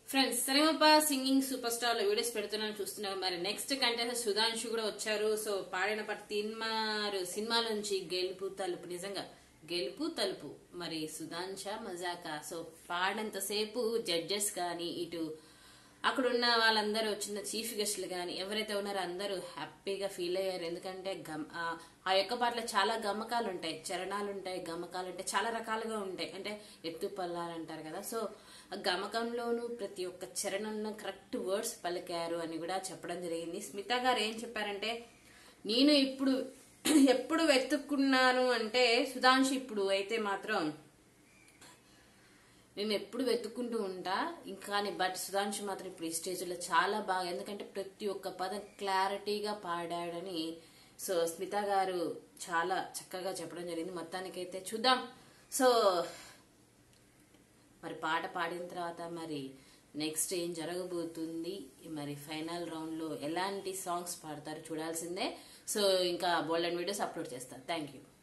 friends సరిమప singing super star లో videos పెడుతున్నాను చూస్తున్నారు మరి నెక్స్ట్ కంటెస్ట్ సుధాంశు కూడా వచ్చారు సో పాడిన పాట తిన్మారు సినిమా నుంచి గెలుపు తలుపు నిజంగా గెలుపు తలుపు మరి సుధాంశ మజాకా సో పాడినంతసేపు జడ్జెస్ కానీ ఇటు అక్కడ ఉన్న వాళ్ళందరూ వచ్చిన చీఫ్ గెస్ట్లు కానీ ఎవరైతే ఉన్నారో అందరూ హ్యాపీగా ఫీల్ అయ్యారు ఎందుకంటే గమ్ ఆ ఆ యొక్క పాటలో చాలా గమకాలు ఉంటాయి చరణాలు ఉంటాయి గమకాలు ఉంటాయి చాలా రకాలుగా ఉంటాయి అంటే ఎత్తు పల్లాలు అంటారు కదా సో ఆ గమకంలోనూ ప్రతి ఒక్క చరణంలో కరెక్ట్ వర్డ్స్ పలికారు అని కూడా చెప్పడం జరిగింది స్మిత గారు ఏం చెప్పారంటే నేను ఇప్పుడు ఎప్పుడు వెతుక్కున్నాను అంటే సుధాంశు ఇప్పుడు అయితే మాత్రం నేను ఎప్పుడు వెతుక్కుంటూ ఉంటా ఇంకా బట్ సుధాంశు మాత్రం ఇప్పుడు ఈ స్టేజ్లో చాలా బాగా ఎందుకంటే ప్రతి ఒక్క పదం క్లారిటీగా పాడాడని సో స్మిత గారు చాలా చక్కగా చెప్పడం జరిగింది మొత్తానికైతే చూద్దాం సో మరి పాట పాడిన తర్వాత మరి నెక్స్ట్ ఏం జరగబోతుంది మరి ఫైనల్ రౌండ్ లో ఎలాంటి సాంగ్స్ పాడతారు చూడాల్సిందే సో ఇంకా బోల్డ్ అండ్ వీడియోస్ అప్లోడ్ చేస్తాను థ్యాంక్ యూ